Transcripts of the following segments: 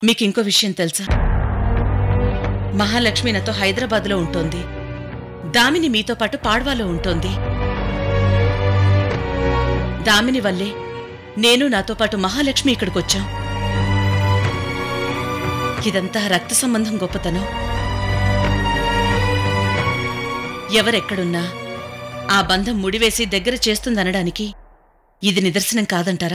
మీకింకో విషయం తెలుసా మహాలక్ష్మి నాతో హైదరాబాద్లో ఉంటోంది దామిని మీతో పాటు పాడ్వాలో ఉంటోంది దామిని వల్లే నేను నాతో పాటు మహాలక్ష్మి ఇక్కడికొచ్చాం ఇదంతా రక్త సంబంధం గొప్పతనం ఎవరెక్కడున్నా ఆ బంధం ముడివేసి దగ్గర చేస్తుందనడానికి ఇది నిదర్శనం కాదంటారా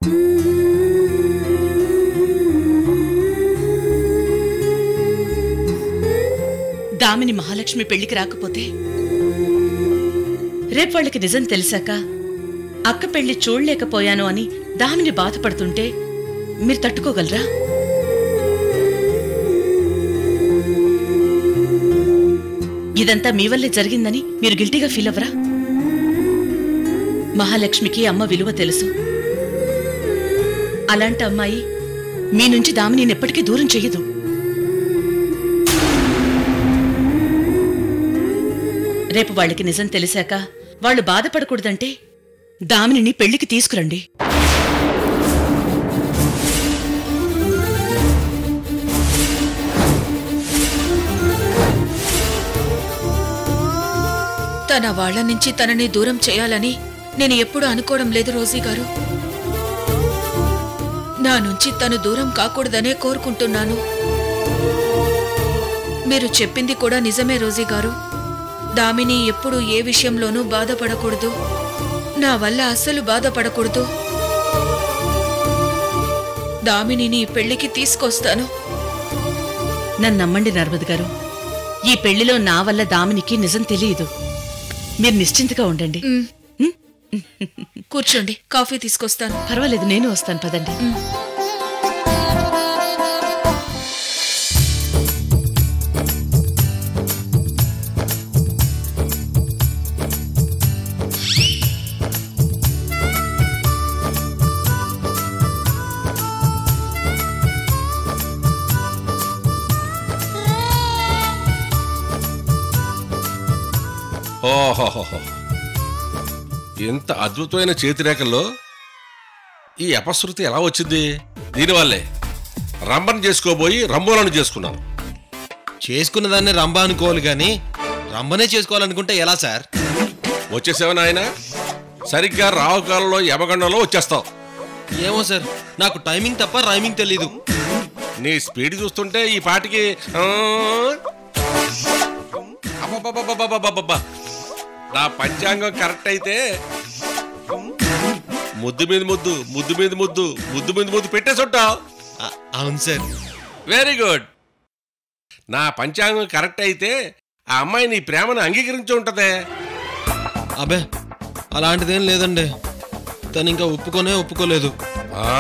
దామిని మహాలక్ష్మి పెళ్లికి రాకపోతే రేపు వాళ్ళకి నిజం తెలిసాక అక్క పెళ్లి చూడలేకపోయాను అని దామిని బాధపడుతుంటే మీరు తట్టుకోగలరా ఇదంతా మీ వల్లే జరిగిందని మీరు గిల్టీగా ఫీల్ అవ్వరా మహాలక్ష్మికి అమ్మ విలువ తెలుసు అలాంటి అమ్మాయి మీ నుంచి దామిని ఎప్పటికీ దూరం చెయ్యదు రేపు వాళ్ళకి నిజం తెలిసాక వాళ్ళు బాధపడకూడదంటే దామినిని పెళ్లికి తీసుకురండి తన వాళ్ళ నుంచి తనని దూరం చేయాలని నేను ఎప్పుడూ అనుకోవడం లేదు రోజీ గారు నా నుంచి తను దూరం కాకూడదనే కోరుకుంటున్నాను మీరు చెప్పింది కూడా నిజమే రోజీ గారు దామిని ఎప్పుడు ఏ విషయంలోనూ బాధపడకూడదు నా వల్ల అస్సలు బాధపడకూడదు దామినిని ఈ పెళ్లికి తీసుకొస్తాను నన్ను నమ్మండి నర్మద్ గారు ఈ పెళ్లిలో నా వల్ల దామినికి నిజం తెలియదు మీరు నిశ్చింతగా ఉండండి మ్, ఉం? కూర్చోండి కాఫీ తీసుకొస్తాను పర్వాలేదు నేను వస్తాను పదండి ఓహోహోహో ఇంత అద్భుతమైన చేతిరేఖల్లో ఈ అపశృతి ఎలా వచ్చింది దీనివల్లే రంబన్ చేసుకోబోయి రంబోలను చేసుకున్నాను చేసుకున్న దాన్ని రంభ అనుకోవాలి కానీ రంభనే చేసుకోవాలనుకుంటే ఎలా సార్ వచ్చేసావు నాయన సరిగ్గా రావుకాలంలో యమగండంలో వచ్చేస్తావు ఏమో సార్ నాకు టైమింగ్ తప్ప రైమింగ్ తెలీదు నీ స్పీడ్ చూస్తుంటే ఈ పాటికి ఆ, అబ్బబ్బబ్బబ్బబ్బబ్బబ్బబ్బ. నా పంచాంగం కరెక్ట్ అయితే ముద్దు మీద ముద్దు ముద్దు మీద ముద్దు ముద్దు మీద ముద్దు పెట్టేసి ఉంటావు అ- అవును సార్ వెరీ గుడ్ నా పంచాంగం కరెక్ట్ అయితే ఆ అమ్మాయి నీ ప్రేమను అంగీకరించి ఉంటదే అబే అలాంటిదేం లేదండి తను ఇంకా ఒప్పుకొనే ఒప్పుకోలేదు ఆ?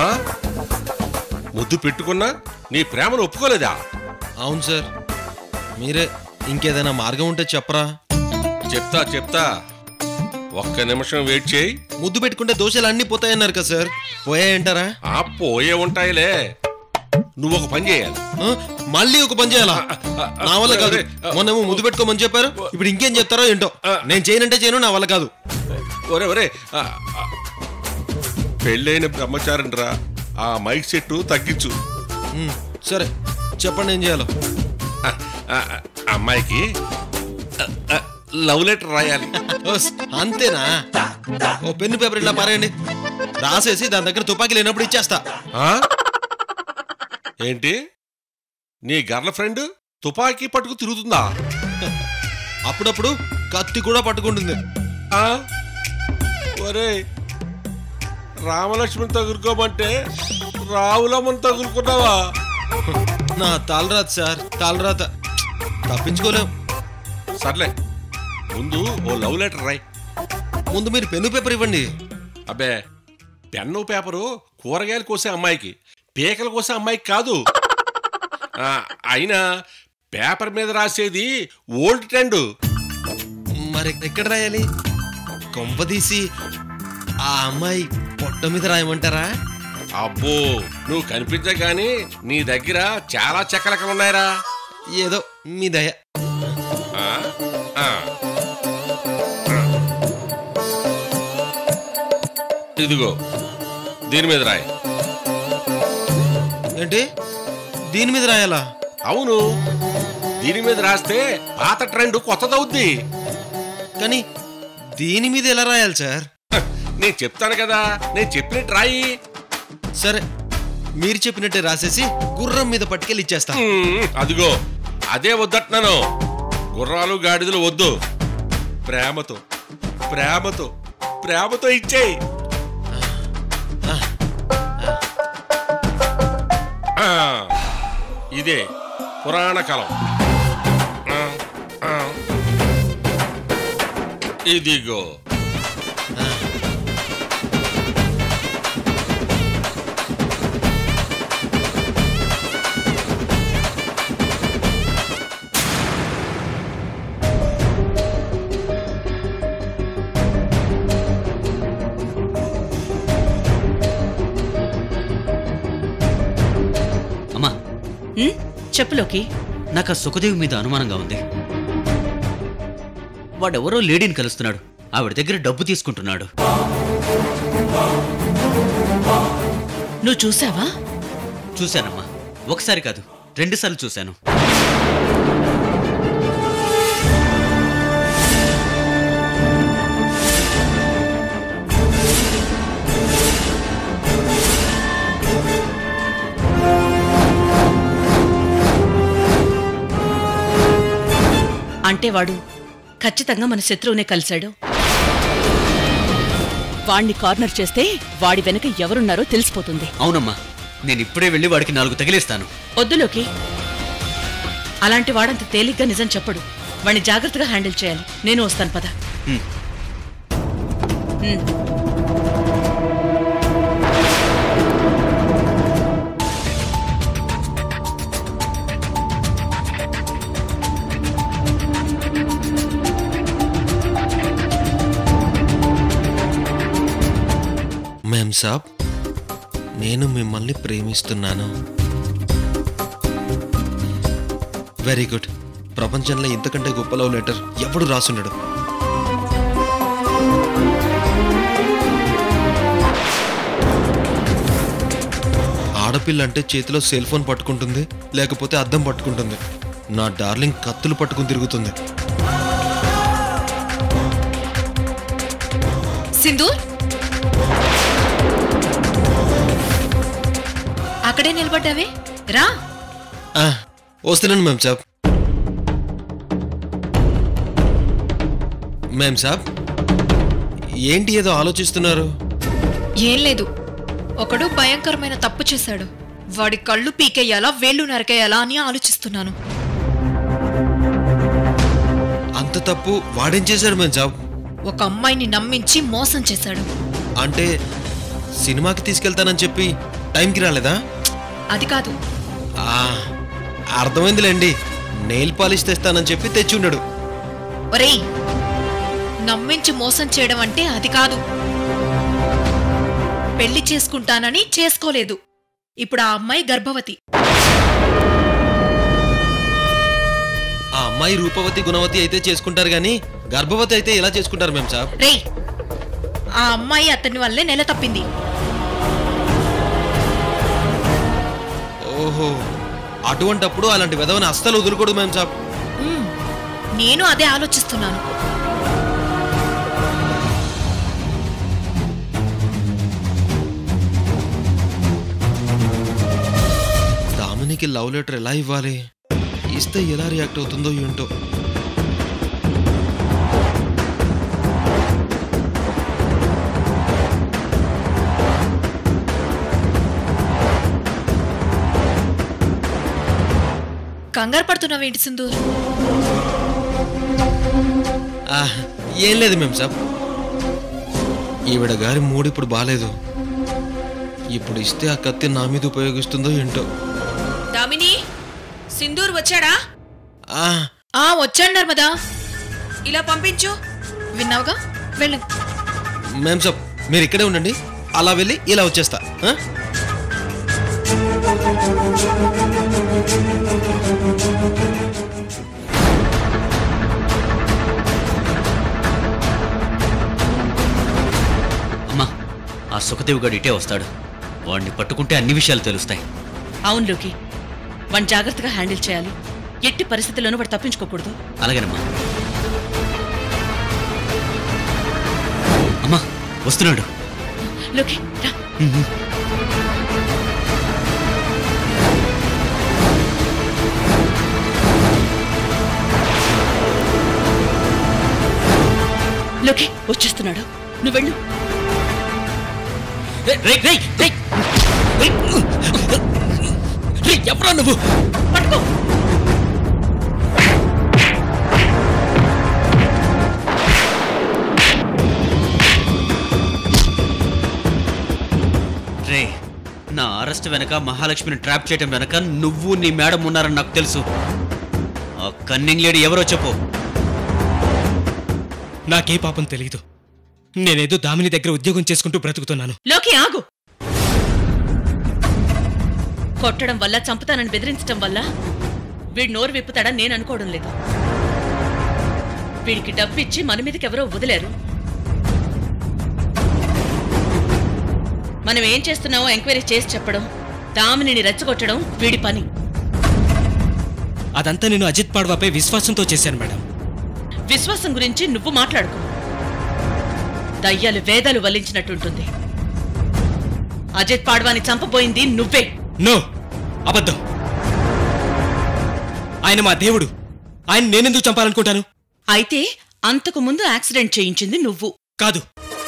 ముద్దు పెట్టుకున్నా నీ ప్రేమను ఒప్పుకోలేదా అవును సార్ మీరే ఇంకేదైనా మార్గం ఉంటే చెప్పరా చెప్తా చెప్తా ఒక్క నిమిషం వెయిట్ చేయి ముద్దు పెట్టుకుంటే దోషాలు అన్నీ పోతాయన్నారు కదా సార్ పోయాయంటారా ఆ పోయే ఉంటాయిలే నువ్వు ఒక పని చేయాలి ఆ? మళ్ళీ ఒక పని చేయాలా నా వల్ల కాదు మొన్నేమో ముద్దు పెట్టుకోమని చెప్పారు ఇప్పుడు ఇంకేం చెప్తారో ఏంటో నేను చేయనంటే చేయను నా వల్ల కాదు ఒరే ఒరే ఆ, ఆ, పెళ్ళైన బ్రహ్మచారిరా ఆ మైక్ సెట్ తగ్గించు ఉమ్, సరే చెప్పండి ఏం చేయాలో ఆ, ఆ, అమ్మాయికి ఆ, ఆ, లవ్ లెటర్ రాయాలి ఓస్, అంతేనా ఓ పెన్ను పేపర్ ఇలా పారేయండి రాసేసి దాని దగ్గర తుపాకీ లేనప్పుడు ఇచ్చేస్తా ఆ? ఏంటి నీ గర్ల్ ఫ్రెండ్ తుపాకీ పట్టుకు తిరుగుతుందా అప్పుడప్పుడు కత్తి కూడా పట్టుకుంటుంది ఆ? ఒరే రామలక్ష్మణ్ తగులుకోమంటే రావులమ్మని తగులుకున్నావా నా తాళరాత సార్ తాళరాత తప్పించుకోలేం సర్లే ముందు ఓ లవ్ లెటర్ రాయ్ ముందు మీరు పెన్ను పేపర్ ఇవ్వండి అబ్బే పెన్ను పేపరు కూరగాయలు కోసే అమ్మాయికి పీకలు కోసే అమ్మాయికి కాదు ఆ, అయినా పేపర్ మీద రాసేది ఓల్డ్ ట్రెండ్ మరి ఎక్కడ రాయాలి కొంపదీసి ఆ అమ్మాయి పొట్ట మీద రాయమంటారా అబ్బో నువ్వు కనిపించగాని నీ దగ్గర చాలా చెక్కలకలు ఉన్నాయరా ఏదో మీ దయ ఆ? ఆ. ఇదిగో దీని మీద రాయ్ ఏంటి దీని మీద రాయాలా అవును దీని మీద రాస్తే పాత ట్రెండ్ కొత్తదవుద్ది కానీ దీని మీద ఎలా రాయాలి సార్ హ, నేను చెప్తాను కదా నేను చెప్పినట్టు రాయి సరే మీరు చెప్పినట్టే రాసేసి గుర్రం మీద పట్టుకెళ్ళి ఇచ్చేస్తా మ్మ్, అదిగో అదే వద్దట్నాను గుర్రాలు గాడిదలు వద్దు ప్రేమతో ప్రేమతో ప్రేమతో ఇచ్చేయి ఆ, ఇదే పురాణ కాలం ఆ, ఆ. ఇదిగో అమ్మా ఉమ్, చెప్పులోకి నాకు ఆ సుఖదేవి మీద అనుమానంగా ఉంది వాడెవరో లేడీని కలుస్తున్నాడు ఆవిడ దగ్గర డబ్బు తీసుకుంటున్నాడు నువ్వు చూసావా చూశానమ్మా ఒకసారి కాదు రెండుసార్లు చూశాను అంటే వాడు ఖచ్చితంగా మన శత్రువునే కలిశాడు వాణ్ణి కార్నర్ చేస్తే వాడి వెనక ఎవరున్నారో తెలిసిపోతుంది అవునమ్మా నేను ఇప్పుడే వెళ్ళి వాడికి నాలుగు తగిలేస్తాను వద్దులోకి అలాంటి వాడంత తేలిగ్గా నిజం చెప్పడు వాణ్ణి జాగ్రత్తగా హ్యాండిల్ చేయాలి నేను వస్తాను పద హ్మ్. ఉమ్. మేం సాబ్ నేను మిమ్మల్ని ప్రేమిస్తున్నాను వెరీ గుడ్ ప్రపంచంలో ఇంతకంటే గొప్ప లవ్ లెటర్ ఎవడు రాసుండడు ఆడపిల్ల అంటే చేతిలో సెల్ ఫోన్ పట్టుకుంటుంది లేకపోతే అద్దం పట్టుకుంటుంది నా డార్లింగ్ కత్తులు పట్టుకుని తిరుగుతుంది సింధూర్ అక్కడే నిలబడ్డావే రా ఆ, వస్తున్నాను మేం సాబ్ మేం సాబ్ ఏంటి ఏదో ఆలోచిస్తున్నారు ఏం లేదు ఒకడు భయంకరమైన తప్పు చేశాడు వాడి కళ్ళు పీకేయాలా వేళ్ళు నరకేయాలా అని ఆలోచిస్తున్నాను అంత తప్పు వాడేం చేశాడు మేం సాబ్ ఒక అమ్మాయిని నమ్మించి మోసం చేశాడు అంటే సినిమాకి తీసుకెళ్తానని చెప్పి టైంకి రాలేదా అది కాదు ఆ, అర్థమైందిలేండి నెయిల్ పాలిష్ తెస్తానని చెప్పి తెచ్చి ఉండడు ఒరేయ్ నమ్మించి మోసం చేయడం అంటే అది కాదు పెళ్లి చేసుకుంటానని చేసుకోలేదు ఇప్పుడు ఆ అమ్మాయి గర్భవతి ఆ అమ్మాయి రూపవతి గుణవతి అయితే చేసుకుంటారు కానీ గర్భవతి అయితే ఎలా చేసుకుంటారు మేం సాబ్ రేయ్ ఆ అమ్మాయి అతని వల్లే నెల తప్పింది ఓహో అటువంటప్పుడు అలాంటి విధవని అస్సలు వదులుకోడు మేం సాబ్ ఉమ్, నేను అదే ఆలోచిస్తున్నాను దామినికి లవ్ లెటర్ ఎలా ఇవ్వాలి ఇస్తే ఎలా రియాక్ట్ అవుతుందో ఏంటో కంగారు పడుతున్నావేంటి సింధూర్ ఆ, ఏం లేదు మేం సాబ్ ఈవిడ గారి మూడు ఇప్పుడు బాగాలేదు ఇప్పుడు ఇస్తే ఆ కత్తి నా మీద ఉపయోగిస్తుందో ఏంటో దామిని సింధూర్ వచ్చాడా ఆ, ఆ వచ్చాడు నర్మదా ఇలా పంపించు విన్నావుగా వెళ్ళు మేం సాబ్ మీరు ఇక్కడే ఉండండి అలా వెళ్ళి ఇలా వచ్చేస్తా ఆ? అమ్మా ఆ సుఖదేవి గడు ఇటే వస్తాడు వాడిని పట్టుకుంటే అన్ని విషయాలు తెలుస్తాయి అవును లోకి వాడిని జాగ్రత్తగా హ్యాండిల్ చేయాలి ఎట్టి పరిస్థితుల్లోనూ వాడు తప్పించుకోకూడదు అలాగేనమ్మా అమ్మా వస్తున్నాడు లోకి రా లోకి వచ్చేస్తున్నాడు నువ్వు వెళ్ళు ఎవరా నువ్వు పట్టుకో రే నా అరెస్ట్ వెనక మహాలక్ష్మిని ట్రాప్ చేయడం వెనక నువ్వు నీ మేడం ఉన్నారని నాకు తెలుసు ఆ కన్నింగ్ లేడీ ఎవరో చెప్పు నాకే పాపం తెలియదు నేనేదో దామిని దగ్గర ఉద్యోగం చేసుకుంటూ బ్రతుకుతున్నాను లోకి ఆగు కొట్టడం వల్ల చంపుతానని బెదిరించడం వల్ల వీడు నోరు విప్పుతాడని నేను అనుకోవడం లేదు వీడికి డబ్బిచ్చి మన మీదకి ఎవరో వదిలేరు మనం ఏం చేస్తున్నామో ఎంక్వైరీ చేసి చెప్పడం దామినిని రెచ్చగొట్టడం వీడి పని అదంతా నేను అజిత్ పాడ్వాపై విశ్వాసంతో చేశాను మేడం విశ్వాసం గురించి నువ్వు మాట్లాడుకో దయ్యాలు వేదాలు వల్లించినట్టుంటుంది అజిత్ పాడ్వాని చంపబోయింది నువ్వే నో అబద్ధం ఆయన మా దేవుడు ఆయన నేనెందుకు చంపాలనుకుంటాను అయితే అంతకు ముందు యాక్సిడెంట్ చేయించింది నువ్వు కాదు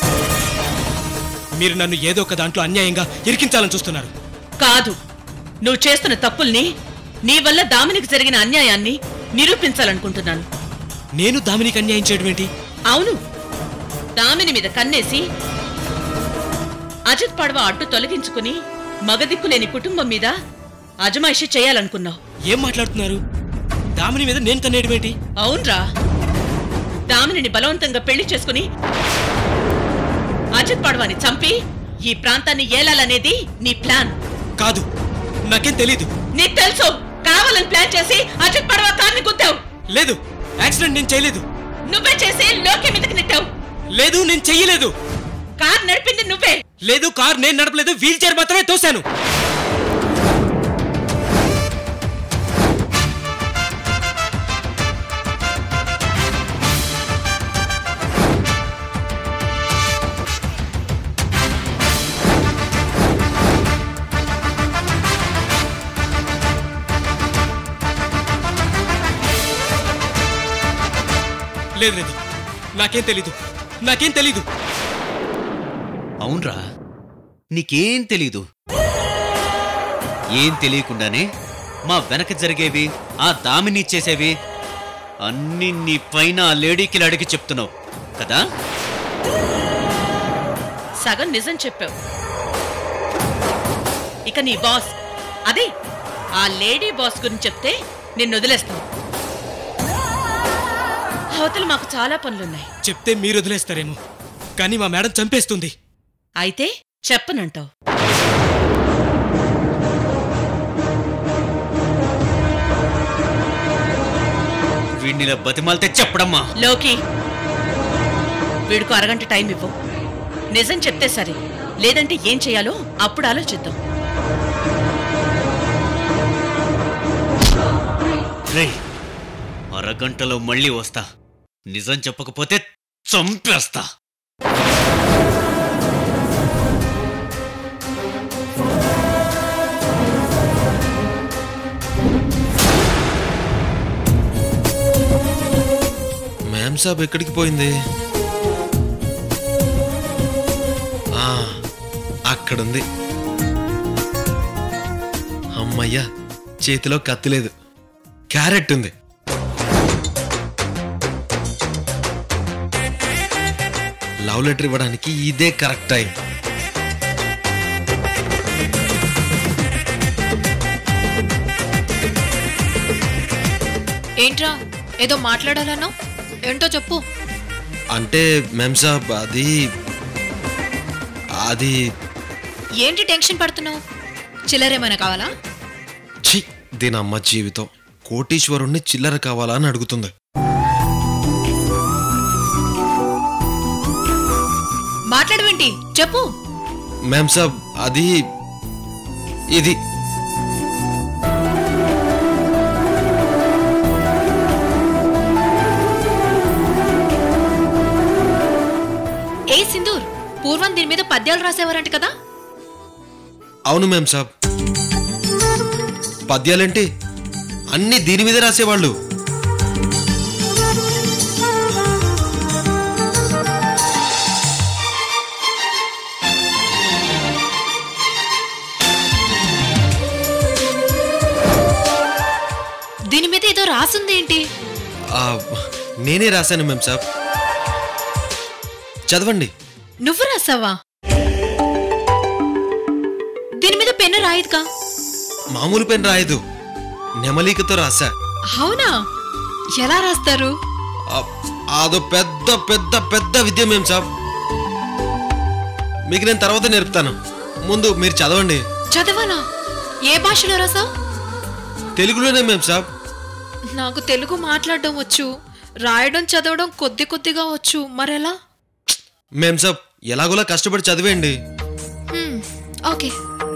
మీరు నన్ను ఏదో ఒక దాంట్లో అన్యాయంగా ఇరికించాలని చూస్తున్నారు కాదు నువ్వు చేస్తున్న తప్పుల్ని నీ వల్ల దామినికి జరిగిన అన్యాయాన్ని నిరూపించాలనుకుంటున్నాను నేను దామినికి అన్యాయం చేయడం ఏంటి అవును దామిని మీద కన్నేసి అజిత్ పడవ అడ్డు తొలగించుకుని మగదిక్కులేని కుటుంబం మీద అజమాయిషి చేయాలనుకున్నావు ఏం మాట్లాడుతున్నారు దామిని మీద నేను కన్నేయడం ఏంటి అవునరా దామినిని బలవంతంగా పెళ్లి చేసుకుని అజిత్ పడవాని చంపి ఈ ప్రాంతాన్ని ఏలాలనేది నీ ప్లాన్ కాదు నాకేం తెలీదు నీకు తెలుసు కావాలని ప్లాన్ చేసి అజిత్ పడవ కార్ని గుద్దావు లేదు యాక్సిడెంట్ నేను చేయలేదు నువ్వే చేసి లోకే మీదకి నెట్టావు లేదు నేను చెయ్యలేదు కార్ నడిపింది నువ్వే లేదు కార్ నేను నడపలేదు వీల్ చైర్ మాత్రమే తోశాను లేదు లేదు నాకేం తెలీదు నాకేం తెలీదు అవునరా నీకేం తెలీదు ఏం తెలియకుండానే మా వెనక జరిగేవి ఆ దామిని చేసేవి అన్ని నీ పైన ఆ లేడీకి అడిగి చెప్తున్నావు కదా సగం నిజం చెప్పావు ఇక నీ బాస్ అదే ఆ లేడీ బాస్ గురించి చెప్తే నిన్ను వదిలేస్తాను అవతల మాకు చాలా పనులున్నాయి చెప్తే మీరు వదిలేస్తారేమో కానీ మా మేడం చంపేస్తుంది అయితే చెప్పనంటావు వీడినిలా బతిమాలితే చెప్పడమ్మా లోకి వీడికి అరగంట టైం ఇవ్వు నిజం చెప్తే సరే లేదంటే ఏం చేయాలో అప్పుడు ఆలోచిద్దాం రే అరగంటలో మళ్ళీ వస్తా నిజం చెప్పకపోతే చంపేస్తా మ్యామ్ సాబ్ ఎక్కడికి పోయింది ఆ, అక్కడుంది అమ్మయ్యా చేతిలో కత్తి లేదు క్యారెట్ ఉంది లవ్ లెటర్ ఇవ్వడానికి ఇదే కరెక్ట్ టైం ఏంట్రా ఏదో మాట్లాడాలన్నావు ఏంటో చెప్పు అంటే మ్యామ్ సాబ్ అది అది ఏంటి టెన్షన్ పడుతున్నావు చిల్లరేమైనా కావాలా ఛీ దీని అమ్మ జీవితం కోటీశ్వరుణ్ణి చిల్లర కావాలా అని అడుగుతుంది మాట్లాడవేంటి చెప్పు మ్యామ్ సాబ్ అది ఇది పూర్వం దీని మీద పద్యాలు రాసేవారంట కదా అవును మేం సాబ్ పద్యాలేంటి అన్ని దీని మీద రాసేవాళ్ళు దీని మీద ఏదో రాసుంది ఏంటి ఆ, నేనే రాశాను మేం సాబ్ చదవండి నువ్వు రాసావా దీని మీద పెన్ను రాయదుగా మామూలు పెన్ రాయదు నెమలికతో రాశా అవునా ఎలా రాస్తారు ఆ, అదో పెద్ద పెద్ద పెద్ద విద్య మేం సాబ్ మీకు నేను తర్వాత నేర్పుతాను ముందు మీరు చదవండి చదవనా ఏ భాషలో రాసావు తెలుగులోనే మేం సాబ్ నాకు తెలుగు మాట్లాడడం వచ్చు రాయడం చదవడం కొద్ది కొద్దిగా వచ్చు మరెలా మేం సాబ్ ఎలాగోలా కష్టపడి చదివేయండి హ్మ్, ఓకే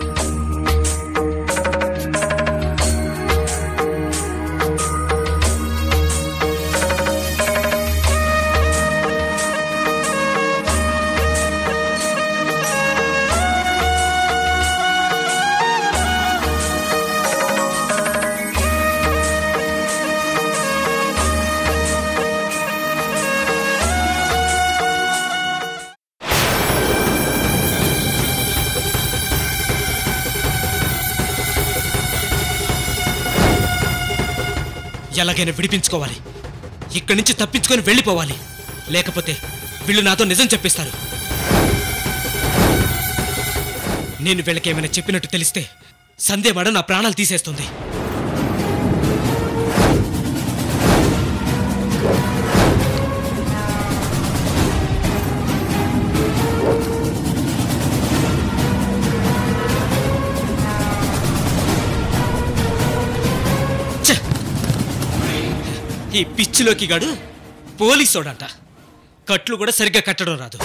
ఎలాగైనా విడిపించుకోవాలి ఇక్కడి నుంచి తప్పించుకొని వెళ్ళిపోవాలి లేకపోతే వీళ్ళు నాతో నిజం చెప్పిస్తారు నేను వీళ్ళకి ఏమైనా చెప్పినట్టు తెలిస్తే సందేహపడ నా ప్రాణాలు తీసేస్తుంది ఛ! ఈ పిచ్చిలోకి గాడు పోలీసోడంట కట్లు కూడా సరిగ్గా కట్టడం రాదు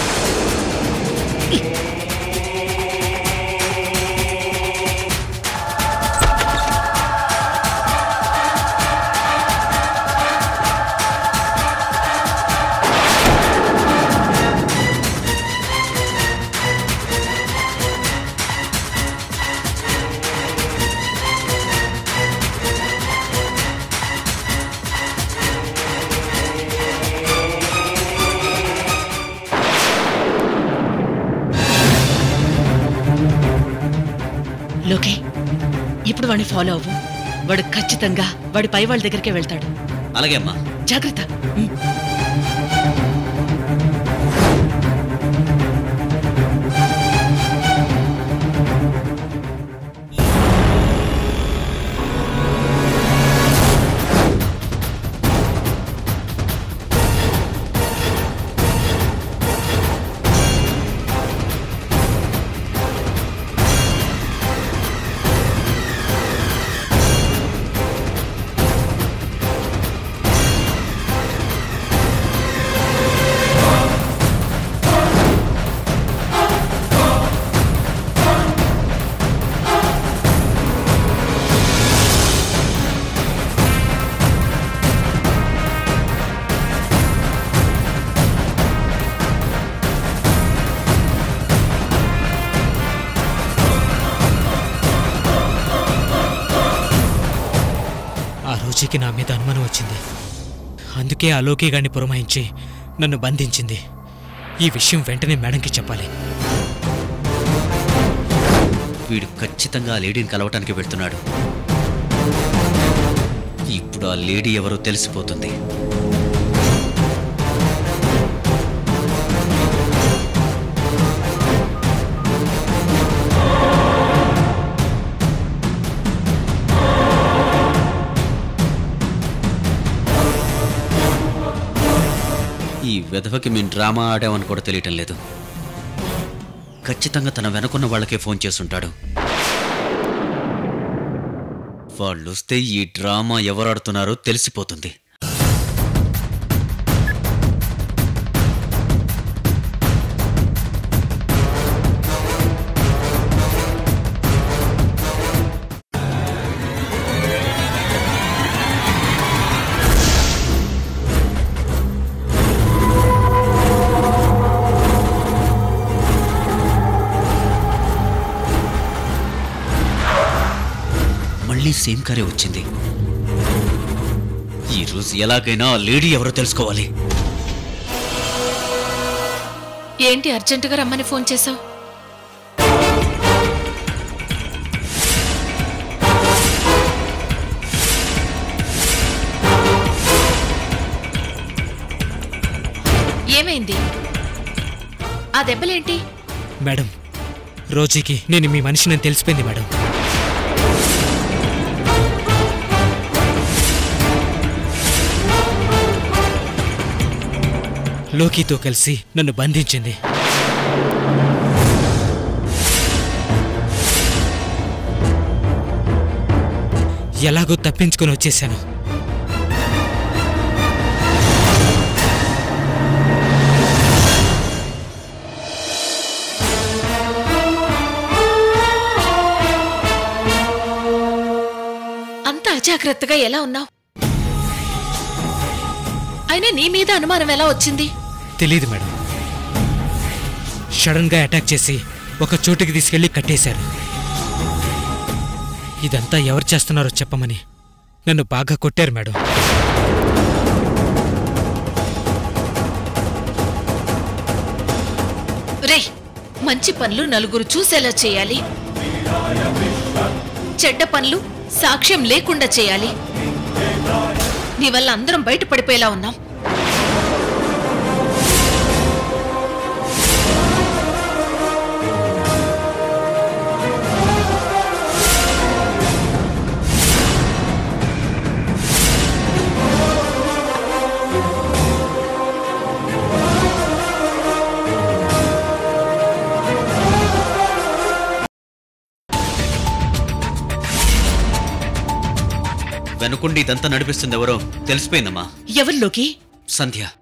లోకే ఇప్పుడు వాడిని ఫాలో అవ్వు వాడు ఖచ్చితంగా వాడి పై వాళ్ళ దగ్గరికే వెళ్తాడు అలాగే అమ్మా జాగ్రత్త ఉమ్. ఆ రోజుకి నా మీద అనుమానం వచ్చింది అందుకే ఆ లోకి గాడిని పురమాయించి నన్ను బంధించింది ఈ విషయం వెంటనే మేడంకి చెప్పాలి వీడు ఖచ్చితంగా ఆ లేడీని కలవటానికి వెళ్తున్నాడు ఇప్పుడు ఆ లేడీ ఎవరో తెలిసిపోతుంది ఈ వెధవకి మేము డ్రామా ఆడామని కూడా తెలియటం లేదు ఖచ్చితంగా తన వెనకున్న వాళ్ళకే ఫోన్ చేసుంటాడు వాళ్ళొస్తే ఈ డ్రామా ఎవరు ఆడుతున్నారో తెలిసిపోతుంది సేమ్ కారే వచ్చింది ఈ రోజు ఎలాగైనా ఆ లేడీ ఎవరో తెలుసుకోవాలి ఏంటి అర్జెంటుగా రమ్మని ఫోన్ చేశావు ఏమైంది ఆ దెబ్బలేంటి మేడం రోజీకి నేను మీ మనిషిని తెలిసిపోయింది మేడం లోకితో కలిసి నన్ను బంధించింది ఎలాగో తప్పించుకొని వచ్చేసాను అంత అజాగ్రత్తగా ఎలా ఉన్నావు అయినా నీ మీద అనుమానం ఎలా వచ్చింది తెలీదు మేడం సడన్ గా అటాక్ చేసి ఒక చోటుకి తీసుకెళ్లి కట్టేశారు ఇదంతా ఎవరు చేస్తున్నారో చెప్పమని నన్ను బాగా కొట్టారు మేడం రేయ్ మంచి పనులు నలుగురు చూసేలా చేయాలి చెడ్డ పనులు సాక్ష్యం లేకుండా చేయాలి నీ వల్ల అందరం బయటపడిపోయేలా ఉన్నాం వెనుకుండి ఇదంతా నడిపిస్తుంది ఎవరో తెలిసిపోయిందమ్మా ఎవరిలోకి సంధ్య